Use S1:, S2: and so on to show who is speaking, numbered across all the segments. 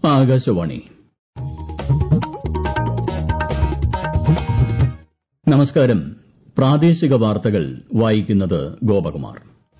S1: ആകാശവാണി നമസ്കാരം പ്രാദേശിക വാർത്തകൾ വായിക്കുന്നത് ഗോപകുമാർ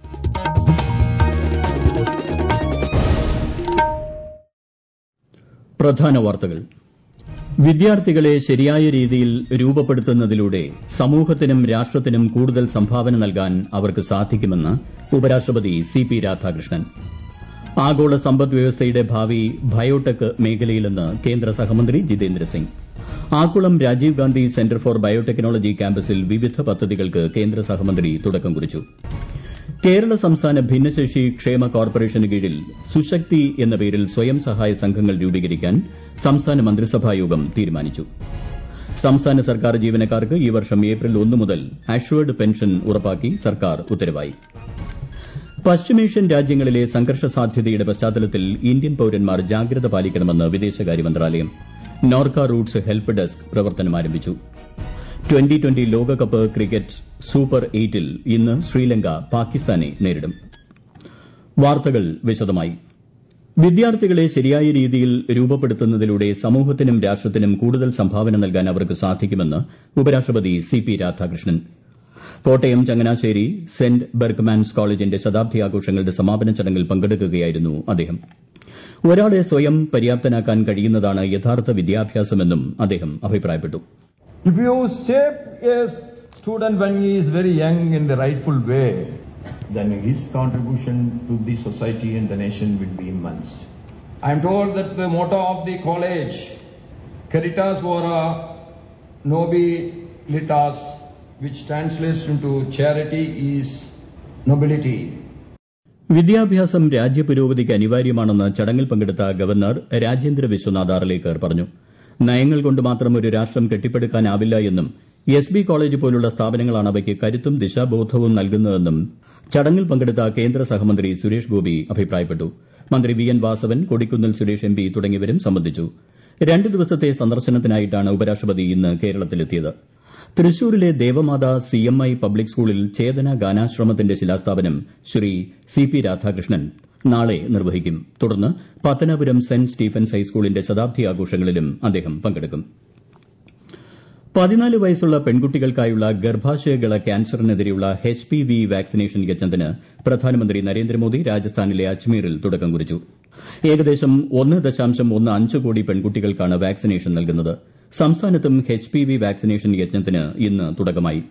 S1: പ്രധാന വാർത്തകൾ വിദ്യാർത്ഥികളെ ശരിയായ രീതിയിൽ രൂപപ്പെടുത്തുന്നതിലൂടെ സമൂഹത്തിനും രാഷ്ട്രത്തിനും കൂടുതൽ സംഭാവന നൽകാൻ അവർക്ക് സാധിക്കുമെന്ന് ഉപരാഷ്ട്രപതി സി പി രാധാകൃഷ്ണൻ ആഗോള സമ്പദ് വ്യവസ്ഥയുടെ ഭാവി ബയോടെക് മേഖലയിലെന്ന് കേന്ദ്ര സഹമന്ത്രി Jitendra Singh Akkulam Rajiv Gandhi centre for biotechnology ക്യാമ്പസിൽ വിവിധ പദ്ധതികൾക്ക് കേന്ദ്ര സഹമന്ത്രി തുടക്കം കുറിച്ചു കേരള സംസ്ഥാന ഭിന്നശേഷി ക്ഷേമ കോർപ്പറേഷന് കീഴിൽ സുശക്തി എന്ന പേരിൽ സ്വയം സഹായ സംഘങ്ങൾ രൂപീകരിക്കാൻ സംസ്ഥാന മന്ത്രിസഭായോഗം തീരുമാനിച്ചു സംസ്ഥാന സർക്കാർ ജീവനക്കാർക്ക് ഈ വർഷം ഏപ്രിൽ ഒന്ന് മുതൽ അഷ്വേർഡ് പെൻഷൻ ഉറപ്പാക്കി സർക്കാർ ഉത്തരവായി പശ്ചിമേഷ്യൻ രാജ്യങ്ങളിലെ സംഘർഷ സാധ്യതയുടെ പശ്ചാത്തലത്തിൽ ഇന്ത്യൻ പൌരന്മാർ ജാഗ്രത പാലിക്കണമെന്ന് വിദേശകാര്യ മന്ത്രാലയം നോർക്ക റൂട്ട്സ് ഹെൽപ്പ് ഡെസ്ക് പ്രവർത്തനം ആരംഭിച്ചു ട്വന്റി ട്വന്റി ലോകകപ്പ് ക്രിക്കറ്റ് സൂപ്പർ എയ്റ്റിൽ ഇന്ന് ശ്രീലങ്ക പാകിസ്ഥാനെ നേരിടും വാർത്തകൾ വിശദമായി വിദ്യാർത്ഥികളെ ശരിയായ രീതിയിൽ രൂപപ്പെടുത്തുന്നതിലൂടെ സമൂഹത്തിനും രാഷ്ട്രത്തിനും കൂടുതൽ സംഭാവന നൽകാൻ അവർക്ക് സാധിക്കുമെന്ന് ഉപരാഷ്ട്രപതി C P Radhakrishnan Kottayam Changanassery saint Berchmans കോളേജിന്റെ ശതാബ്ദി ആഘോഷങ്ങളുടെ സമാപന ചടങ്ങിൽ പങ്കെടുക്കുകയായിരുന്നു അദ്ദേഹം ഒരാളെ സ്വയം പര്യാപ്തനാക്കാൻ കഴിയുന്നതാണ് യഥാർത്ഥ വിദ്യാഭ്യാസമെന്നും അദ്ദേഹം അഭിപ്രായപ്പെട്ടു
S2: If you shape a student when he is very young in the rightful way, then his contribution to the society and the nation will be immense. I am told that the motto of the college, Caritas Ora Nobilitas, which translates into charity, is nobility.
S1: വിദ്യാഭ്യാസം രാജ്യപുരോഗതിക്ക് അനിവാര്യമാണെന്ന് ചടങ്ങിൽ പങ്കെടുത്ത governor Rajendra Vishwanath Arlekar പറഞ്ഞു നയങ്ങൾ കൊണ്ട് മാത്രം ഒരു രാഷ്ട്രം കെട്ടിപ്പടുക്കാനാവില്ല എന്നും എസ് ബി കോളേജ് പോലുള്ള സ്ഥാപനങ്ങളാണ് അവയ്ക്ക് കരുത്തും ദിശാബോധവും നൽകുന്നതെന്നും ചടങ്ങിൽ പങ്കെടുത്ത കേന്ദ്ര സഹമന്ത്രി സുരേഷ് ഗോപി അഭിപ്രായപ്പെട്ടു മന്ത്രി V N Vasavan Kodikunnil Suresh M P തുടങ്ങിയവരും സംബന്ധിച്ചു രണ്ട് ദിവസത്തെ സന്ദർശനത്തിനായിട്ടാണ് ഉപരാഷ്ട്രപതി ഇന്ന് കേരളത്തിലെത്തിയത് തൃശൂരിലെ Devamatha C M I public സ്കൂളിൽ ചേതന ഗാനാശ്രമത്തിന്റെ ശിലാസ്ഥാപനം ശ്രീ സി പി രാധാകൃഷ്ണൻ നാളെ നിർവഹിക്കും തുടർന്ന് പത്തനാപുരം സെന്റ് സ്റ്റീഫൻസ് ഹൈസ്കൂളിന്റെ ശതാബ്ദി ആഘോഷങ്ങളിലും അദ്ദേഹം പങ്കെടുക്കും പതിനാല് വയസ്സുള്ള പെൺകുട്ടികൾക്കായുള്ള ഗർഭാശയകള ക്യാൻസറിനെതിരെയുള്ള എച്ച് പി വി വാക്സിനേഷൻ യജ്ഞത്തിന് പ്രധാനമന്ത്രി നരേന്ദ്രമോദി രാജസ്ഥാനിലെ അജ്മീറിൽ തുടക്കം കുറിച്ചു ഏകദേശം ഒന്ന് ദശാംശം ഒന്ന് അഞ്ച് കോടി പെൺകുട്ടികൾക്കാണ് വാക്സിനേഷൻ നൽകുന്നത് സംസ്ഥാനത്തും എച്ച് പി വി വാക്സിനേഷൻ യജ്ഞത്തിന് ഇന്ന് തുടക്കമായി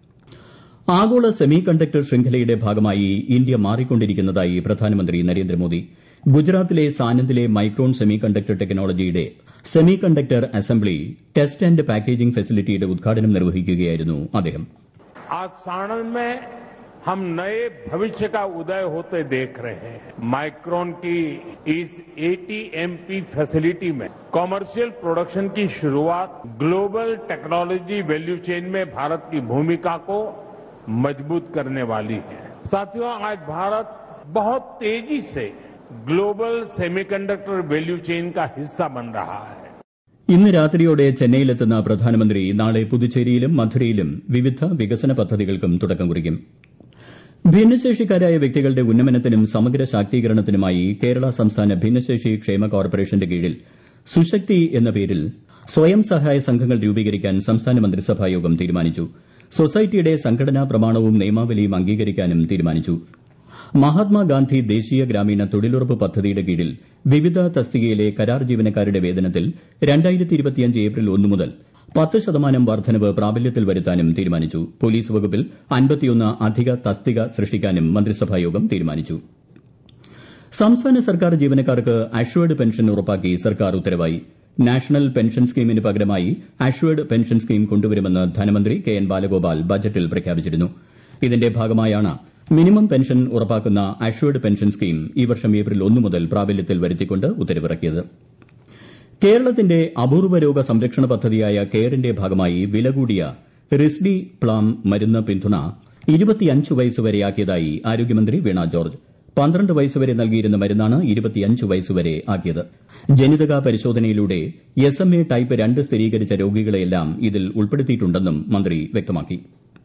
S1: ആഗോള സെമി കണ്ടക്ടർ ശൃംഖലയുടെ ഭാഗമായി ഇന്ത്യ മാറിക്കൊണ്ടിരിക്കുന്നതായി പ്രധാനമന്ത്രി നരേന്ദ്രമോദി ഗുജറാത്തിലെ സാനന്ദിലെ മൈക്രോൺ സെമി കണ്ടക്ടർ ടെക്നോളജിയുടെ semi conductor assembly test and packaging ഫെസിലിറ്റിയുടെ ഉദ്ഘാടനം നിർവഹിക്കുകയായിരുന്നു അദ്ദേഹം
S3: आज साणंद में हम नए भविष्य का उदय होते देख रहे हैं माइक्रोन की इस एटीएमपी फैसिलिटी में कॉमर्शियल प्रोडक्शन की शुरुआत ग्लोबल टेक्नोलॉजी वैल्यू चेन में भारत की भूमिका को मजबूत करने वाली है साथियों आज भारत बहुत तेजी से ग्लोबल सेमीकंडक्टर वैल्यू चेन का हिस्सा बन रहा है
S1: ഇന്ന് രാത്രിയോടെ ചെന്നൈയിലെത്തുന്ന പ്രധാനമന്ത്രി നാളെ പുതുച്ചേരിയിലും മധുരയിലും വിവിധ വികസന പദ്ധതികൾക്കും തുടക്കം കുറിക്കും ഭിന്നശേഷിക്കാരായ വ്യക്തികളുടെ ഉന്നമനത്തിനും സമഗ്ര ശാക്തീകരണത്തിനുമായി കേരള സംസ്ഥാന ഭിന്നശേഷി ക്ഷേമ കോർപ്പറേഷന്റെ കീഴിൽ സുശക്തി എന്ന പേരിൽ സ്വയം സഹായ സംഘങ്ങൾ രൂപീകരിക്കാൻ സംസ്ഥാന മന്ത്രിസഭായോഗം തീരുമാനിച്ചു സൊസൈറ്റിയുടെ സംഘടനാ പ്രമാണവും നിയമാവലിയും അംഗീകരിക്കാനും തീരുമാനിച്ചു മഹാത്മാഗാന്ധി ദേശീയ ഗ്രാമീണ തൊഴിലുറപ്പ് പദ്ധതിയുടെ കീഴിൽ വിവിധ തസ്തികയിലെ കരാർ ജീവനക്കാരുടെ വേതനത്തിൽ ഏപ്രിൽ ഒന്ന് മുതൽ പത്ത് ശതമാനം വർദ്ധനവ് പ്രാബല്യത്തിൽ വരുത്താനും തീരുമാനിച്ചു പോലീസ് വകുപ്പിൽ അൻപത്തിയൊന്ന് അധിക തസ്തിക സൃഷ്ടിക്കാനും മന്ത്രിസഭായോഗം തീരുമാനിച്ചു സംസ്ഥാന സർക്കാർ ജീവനക്കാർക്ക് അഷ്വേർഡ് പെൻഷൻ ഉറപ്പാക്കി സർക്കാർ ഉത്തരവായി നാഷണൽ പെൻഷൻ സ്കീമിന് പകരമായി അഷ്വേർഡ് പെൻഷൻ സ്കീം കൊണ്ടുവരുമെന്ന് ധനമന്ത്രി കെ എൻ ബാലഗോപാൽ ബജറ്റിൽ പ്രഖ്യാപിച്ചിരുന്നു ഇതിന്റെ ഭാഗമായാണ് മിനിമം പെൻഷൻ ഉറപ്പാക്കുന്ന അഷ്വേർഡ് പെൻഷൻ സ്കീം ഈ വർഷം ഏപ്രിൽ ഒന്ന് മുതൽ പ്രാബല്യത്തിൽ വരുത്തിക്കൊണ്ട് ഉത്തരവിറക്കിയത് കേരളത്തിന്റെ അപൂർവ രോഗ സംരക്ഷണ പദ്ധതിയായ കെയറിന്റെ ഭാഗമായി വില കൂടിയ റിസ്ഡി പ്ലാം മരുന്ന് പിന്തുണ ഇരുപത്തിയഞ്ച് വയസ്സുവരെയാക്കിയതായി ആരോഗ്യമന്ത്രി വീണ ജോർജ് പന്ത്രണ്ട് വയസ്സുവരെ നൽകിയിരുന്ന മരുന്നാണ് ഇരുപത്തിയഞ്ച് വയസ്സുവരെ ആക്കിയത് ജനിതക പരിശോധനയിലൂടെ എസ് എം എ ടൈപ്പ് രണ്ട് സ്ഥിരീകരിച്ച രോഗികളെയെല്ലാം ഇതിൽ ഉൾപ്പെടുത്തിയിട്ടുണ്ടെന്നും മന്ത്രി വ്യക്തമാക്കി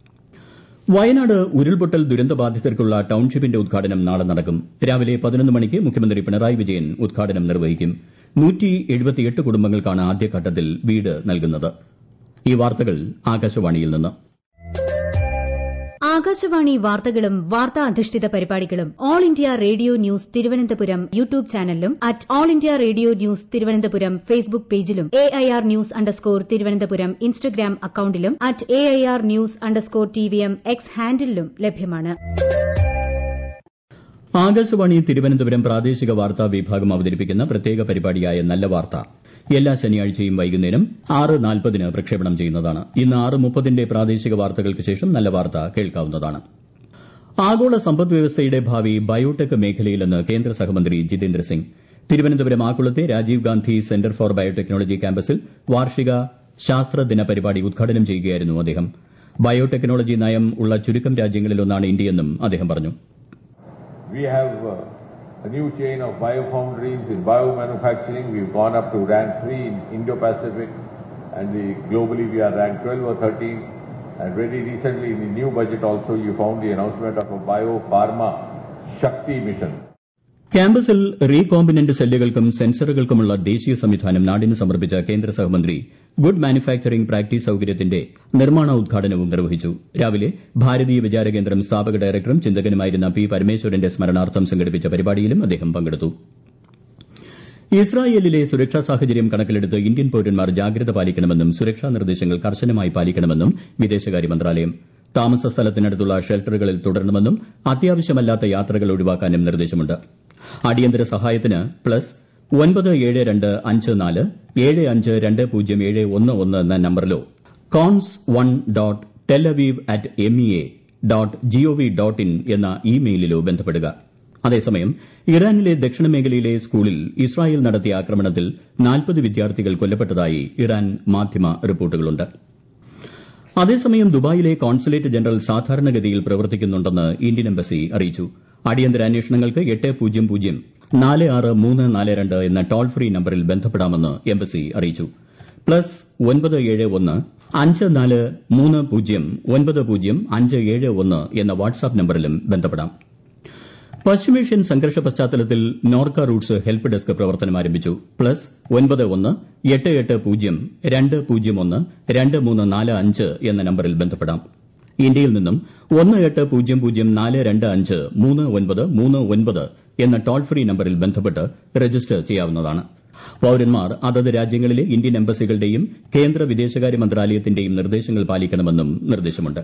S1: വയനാട് ഉരുൾപൊട്ടൽ ദുരന്തബാധിതർക്കുള്ള ടൌൺഷിപ്പിന്റെ ഉദ്ഘാടനം നാളെ നടക്കും രാവിലെ പതിനൊന്ന് മണിക്ക് മുഖ്യമന്ത്രി പിണറായി വിജയൻ ഉദ്ഘാടനം നിർവഹിക്കും കുടുംബങ്ങൾക്കാണ് ആദ്യഘട്ടത്തിൽ വീട് നൽകുന്നത് ഈ വാർത്തകൾ ആകാശവാണിയിൽ നിന്ന്
S4: ആകാശവാണി വാർത്തകളും വാർത്താ അധിഷ്ഠിത പരിപാടികളും All India Radio news Thiruvananthapuram YouTube ചാനലിലും at All India Radio news Thiruvananthapuram Facebook പേജിലും A I R news underscore Thiruvananthapuram Instagram അക്കൌണ്ടിലും at A I R news underscore T V M X ഹാൻഡിലും ലഭ്യമാണ്
S1: ആകാശവാണി തിരുവനന്തപുരം പ്രാദേശിക വാർത്താ വിഭാഗം അവതരിപ്പിക്കുന്ന പ്രത്യേക പരിപാടിയായ നല്ല വാർത്ത എല്ലാ ശനിയാഴ്ചയും വൈകുന്നേരം ആറ് നാൽപ്പതിന് പ്രക്ഷേപണം ചെയ്യുന്നതാണ് ഇന്ന് ആറ് മുപ്പതിന്റെ പ്രാദേശിക വാർത്തകൾക്ക് ശേഷം നല്ല വാർത്ത കേൾക്കാവുന്നതാണ് ആഗോള സമ്പദ് വ്യവസ്ഥയുടെ ഭാവി ബയോടെക് മേഖലയിലെന്ന് കേന്ദ്ര സഹമന്ത്രി ജിതേന്ദ്ര സിംഗ് തിരുവനന്തപുരം ആക്കുളത്തെ Rajiv Gandhi centre for biotechnology ക്യാമ്പസിൽ വാർഷിക ശാസ്ത്രദിന പരിപാടി ഉദ്ഘാടനം ചെയ്യുകയായിരുന്നു അദ്ദേഹം ബയോടെക്നോളജി നയം ഉള്ള ചുരുക്കം രാജ്യങ്ങളിലൊന്നാണ് ഇന്ത്യയെന്നും അദ്ദേഹം പറഞ്ഞു
S5: We have uh, a new chain of biofoundries in biomanufacturing. We've gone up to rank 3 in Indo-Pacific and we, globally we are ranked 12 or 13. And very recently in the new budget also you found the announcement of a biopharma Shakti mission.
S1: ക്യാമ്പസിൽ recombinant സെല്ലുകൾക്കും സെൻസറുകൾക്കുമുള്ള ദേശീയ സംവിധാനം നാടിന് സമർപ്പിച്ച കേന്ദ്ര സഹമന്ത്രി good manufacturing practice സൌകര്യത്തിന്റെ നിർമ്മാണ ഉദ്ഘാടനവും നിർവഹിച്ചു രാവിലെ ഭാരതീയ വിചാരകേന്ദ്രം സ്ഥാപക ഡയറക്ടറും ചിന്തകനുമായിരുന്ന പി പരമേശ്വരന്റെ സ്മരണാർത്ഥം സംഘടിപ്പിച്ച പരിപാടിയിലും അദ്ദേഹം പങ്കെടുത്തു ഇസ്രായേലിലെ സുരക്ഷാ സാഹചര്യം കണക്കിലെടുത്ത് ഇന്ത്യൻ പൌരന്മാർ ജാഗ്രത പാലിക്കണമെന്നും സുരക്ഷാ നിർദ്ദേശങ്ങൾ കർശനമായി പാലിക്കണമെന്നും വിദേശകാര്യ മന്ത്രാലയം താമസ സ്ഥലത്തിനടുത്തുള്ള ഷെൽട്ടറുകളിൽ തുടരണമെന്നും അത്യാവശ്യമല്ലാത്ത യാത്രകൾ ഒഴിവാക്കാനും നിർദ്ദേശമുണ്ട് അടിയന്തര സഹായത്തിന് പ്ലസ് ഒൻപത് ഏഴ് രണ്ട് അഞ്ച് നാല് ഏഴ് അഞ്ച് രണ്ട് പൂജ്യം ഏഴ് ഒന്ന് ഒന്ന് എന്ന നമ്പറിലോ cons one dot Tel Aviv at M E A dot gov dot in എന്ന ഇമെയിലിലോ ബന്ധപ്പെടുക അതേസമയം ഇറാനിലെ ദക്ഷിണ മേഖലയിലെ സ്കൂളിൽ ഇസ്രായേൽ നടത്തിയ ആക്രമണത്തിൽ നാൽപ്പത് വിദ്യാർത്ഥികൾ കൊല്ലപ്പെട്ടതായി ഇറാൻ മാധ്യമ റിപ്പോർട്ടുകളുണ്ട് അതേസമയം ദുബായിലെ കോൺസുലേറ്റ് ജനറൽ സാധാരണഗതിയിൽ പ്രവർത്തിക്കുന്നുണ്ടെന്ന് ഇന്ത്യൻ എംബസി അറിയിച്ചു അടിയന്തരാന്വേഷണങ്ങൾക്ക് എട്ട് പൂജ്യം പൂജ്യം നാല് ആറ് മൂന്ന് നാല് രണ്ട് എന്ന ടോൾ ഫ്രീ നമ്പറിൽ ബന്ധപ്പെടാമെന്ന് എംബസി അറിയിച്ചു പ്ലസ് ഒൻപത് ഏഴ് ഒന്ന് അഞ്ച് നാല് മൂന്ന് പൂജ്യം ഒൻപത് പൂജ്യം അഞ്ച് ഏഴ് ഒന്ന് എന്ന വാട്സാപ്പ് നമ്പറിലും ബന്ധപ്പെടാം പശ്ചിമേഷ്യൻ സംഘർഷ പശ്ചാത്തലത്തിൽ നോർക്ക റൂട്ട്സ് ഹെൽപ്പ് ഡെസ്ക് പ്രവർത്തനം ആരംഭിച്ചു പ്ലസ് ഒൻപത് ഒന്ന് എട്ട് എട്ട് പൂജ്യം രണ്ട് പൂജ്യം ഒന്ന് രണ്ട് മൂന്ന് നാല് അഞ്ച് എന്ന നമ്പറിൽ ബന്ധപ്പെടാം ഇന്ത്യയിൽ നിന്നും ഒന്ന് എട്ട് പൂജ്യം പൂജ്യം നാല് രണ്ട് അഞ്ച് മൂന്ന് ഒൻപത് മൂന്ന് ഒൻപത് എന്ന ടോൾ ഫ്രീ നമ്പറിൽ ബന്ധപ്പെട്ട് രജിസ്റ്റർ ചെയ്യാവുന്നതാണ് പൌരന്മാർ അതത് രാജ്യങ്ങളിലെ ഇന്ത്യൻ എംബസികളുടെയും കേന്ദ്ര വിദേശകാര്യ മന്ത്രാലയത്തിന്റെയും നിർദ്ദേശങ്ങൾ പാലിക്കണമെന്നും നിർദ്ദേശമുണ്ട്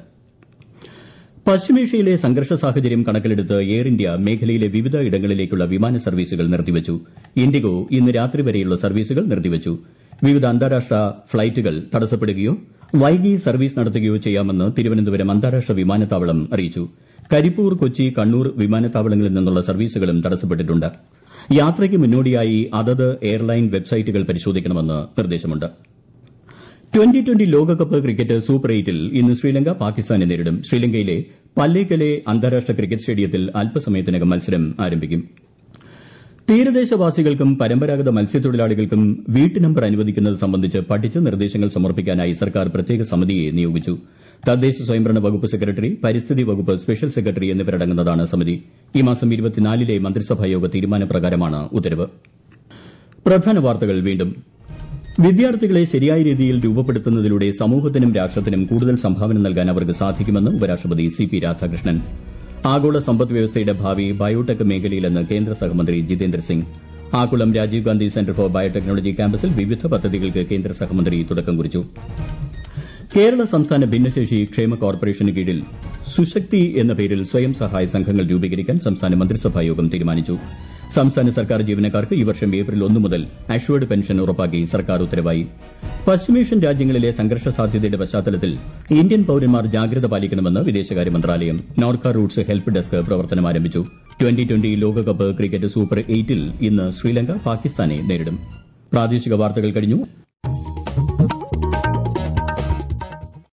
S1: പശ്ചിമേഷ്യയിലെ സംഘർഷ സാഹചര്യം കണക്കിലെടുത്ത് എയർ ഇന്ത്യ മേഖലയിലെ വിവിധ ഇടങ്ങളിലേക്കുള്ള വിമാന സർവീസുകൾ നിർത്തിവച്ചു ഇൻഡിഗോ ഇന്ന് രാത്രി വരെയുള്ള സർവീസുകൾ നിർത്തിവച്ചു വിവിധ അന്താരാഷ്ട്ര ഫ്ളൈറ്റുകൾ തടസ്സപ്പെടുകയോ വൈകി സർവീസ് നടത്തുകയോ ചെയ്യാമെന്ന് തിരുവനന്തപുരം അന്താരാഷ്ട്ര വിമാനത്താവളം അറിയിച്ചു കരിപ്പൂർ കൊച്ചി കണ്ണൂർ വിമാനത്താവളങ്ങളിൽ നിന്നുള്ള സർവീസുകളും തടസ്സപ്പെട്ടിട്ടുണ്ട് യാത്രയ്ക്ക് മുന്നോടിയായി അതത് എയർലൈൻ വെബ്സൈറ്റുകൾ പരിശോധിക്കണമെന്ന് നിർദ്ദേശമുണ്ട് ട്വന്റി ട്വന്റി ലോകകപ്പ് ക്രിക്കറ്റ് സൂപ്പർ എയ്റ്റിൽ ഇന്ന് ശ്രീലങ്ക പാകിസ്ഥാനെ നേരിടും ശ്രീലങ്കയിലെ പല്ലേക്കലെ അന്താരാഷ്ട്ര ക്രിക്കറ്റ് സ്റ്റേഡിയത്തിൽ അല്പസമയത്തിനകം മത്സരം ആരംഭിക്കും തീരദേശവാസികൾക്കും പരമ്പരാഗത മത്സ്യത്തൊഴിലാളികൾക്കും വീട്ടു നമ്പർ അനുവദിക്കുന്നത് സംബന്ധിച്ച് പഠിച്ച് നിർദ്ദേശങ്ങൾ സമർപ്പിക്കാനായി സർക്കാർ പ്രത്യേക സമിതിയെ നിയോഗിച്ചു തദ്ദേശ സ്വയംഭരണ വകുപ്പ് സെക്രട്ടറി പരിസ്ഥിതി വകുപ്പ് സ്പെഷ്യൽ സെക്രട്ടറി എന്നിവരടങ്ങുന്നതാണ് സമിതി ഈ മാസം ലെ മന്ത്രിസഭായോഗ തീരുമാനപ്രകാരമാണ് ഉത്തരവ് പ്രധാന വാർത്തകൾ വീണ്ടും വിദ്യാർത്ഥികളെ ശരിയായ രീതിയിൽ രൂപപ്പെടുത്തുന്നതിലൂടെ സമൂഹത്തിനും രാഷ്ട്രത്തിനും കൂടുതൽ സംഭാവന നൽകാൻ അവർക്ക് സാധിക്കുമെന്ന് ഉപരാഷ്ട്രപതി സി പി രാധാകൃഷ്ണൻ ആഗോള സമ്പദ് വ്യവസ്ഥയുടെ ഭാവി ബയോടെക് മേഖലയിലെന്ന് കേന്ദ്ര സഹമന്ത്രി Jitendra Singh Akkulam Rajiv Gandhi centre for biotechnology ക്യാമ്പസിൽ വിവിധ പദ്ധതികൾക്ക് കേന്ദ്ര സഹമന്ത്രി തുടക്കം കുറിച്ചു കേരള സംസ്ഥാന ഭിന്നശേഷി ക്ഷേമ കോർപ്പറേഷന് കീഴിൽ സുശക്തി എന്ന പേരിൽ സ്വയം സഹായ സംഘങ്ങൾ രൂപീകരിക്കാൻ സംസ്ഥാന മന്ത്രിസഭായോഗം തീരുമാനിച്ചു സംസ്ഥാന സർക്കാർ ജീവനക്കാർക്ക് ഈ വർഷം ഏപ്രിൽ ഒന്ന് മുതൽ അഷ്വേർഡ് പെൻഷൻ ഉറപ്പാക്കി സർക്കാർ ഉത്തരവായി പശ്ചിമേഷ്യൻ രാജ്യങ്ങളിലെ സംഘർഷ സാധ്യതയുടെ പശ്ചാത്തലത്തിൽ ഇന്ത്യൻ പൌരന്മാർ ജാഗ്രത പാലിക്കണമെന്ന് വിദേശകാര്യ മന്ത്രാലയം നോർക്ക റൂട്ട്സ് ഹെൽപ്പ് ഡെസ്ക് പ്രവർത്തനം ആരംഭിച്ചു ട്വന്റി ട്വന്റി ലോകകപ്പ് ക്രിക്കറ്റ് സൂപ്പർ എയ്റ്റിൽ ഇന്ന് ശ്രീലങ്ക പാകിസ്ഥാനെ നേരിടും പ്രാദേശിക വാർത്തകൾ കഴിഞ്ഞു